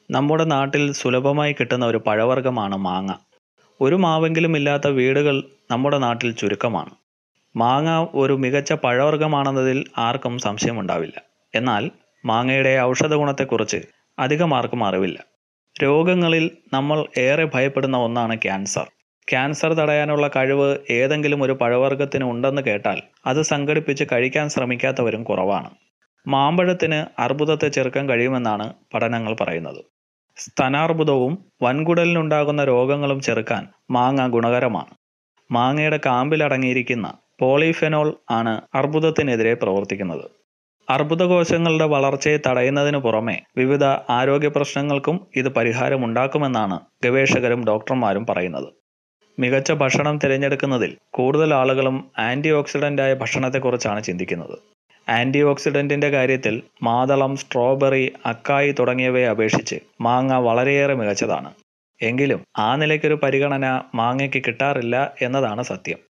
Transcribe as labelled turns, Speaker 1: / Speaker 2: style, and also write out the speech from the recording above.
Speaker 1: നമ്മുടെ നാട്ടിൽ സുലഭമായി കിട്ടുന്ന ഒരു പഴവർഗ്ഗമാണ് മാങ്ങ ഒരു മാവെങ്കിലും ഇല്ലാത്ത വീടുകൾ നമ്മുടെ നാട്ടിൽ ചുരുക്കമാണ് മാങ്ങ ഒരു മികച്ച പഴവർഗ്ഗമാണെന്നതിൽ ആർക്കും സംശയമുണ്ടാവില്ല എന്നാൽ മാങ്ങയുടെ ഔഷധ ഗുണത്തെക്കുറിച്ച് അധികം ആർക്കും അറിവില്ല രോഗങ്ങളിൽ നമ്മൾ ഏറെ ഭയപ്പെടുന്ന ഒന്നാണ് ക്യാൻസർ ക്യാൻസർ തടയാനുള്ള കഴിവ് ഏതെങ്കിലും ഒരു പഴവർഗ്ഗത്തിന് ഉണ്ടെന്ന് കേട്ടാൽ അത് സംഘടിപ്പിച്ച് കഴിക്കാൻ ശ്രമിക്കാത്തവരും കുറവാണ് മാമ്പഴത്തിന് അർബുദത്തെ ചെറുക്കാൻ കഴിയുമെന്നാണ് പഠനങ്ങൾ പറയുന്നത് സ്തനാർബുദവും വൻകുടലിനുണ്ടാകുന്ന രോഗങ്ങളും ചെറുക്കാൻ മാങ്ങ ഗുണകരമാണ് മാങ്ങയുടെ കാമ്പിൽ അടങ്ങിയിരിക്കുന്ന പോളിഫെനോൾ ആണ് അർബുദത്തിനെതിരെ പ്രവർത്തിക്കുന്നത് അർബുദകോശങ്ങളുടെ വളർച്ചയെ തടയുന്നതിന് പുറമെ വിവിധ ആരോഗ്യ പ്രശ്നങ്ങൾക്കും ഇത് പരിഹാരമുണ്ടാക്കുമെന്നാണ് ഗവേഷകരും ഡോക്ടർമാരും പറയുന്നത് മികച്ച ഭക്ഷണം തിരഞ്ഞെടുക്കുന്നതിൽ കൂടുതൽ ആളുകളും ആൻറ്റി ഓക്സിഡൻ്റായ ഭക്ഷണത്തെക്കുറിച്ചാണ് ചിന്തിക്കുന്നത് ആൻറ്റി ഓക്സിഡൻറ്റിൻ്റെ കാര്യത്തിൽ മാതളം സ്ട്രോബെറി അക്കായി തുടങ്ങിയവയെ അപേക്ഷിച്ച് മാങ്ങ വളരെയേറെ മികച്ചതാണ് എങ്കിലും ആ നിലയ്ക്കൊരു പരിഗണന മാങ്ങയ്ക്ക് കിട്ടാറില്ല എന്നതാണ് സത്യം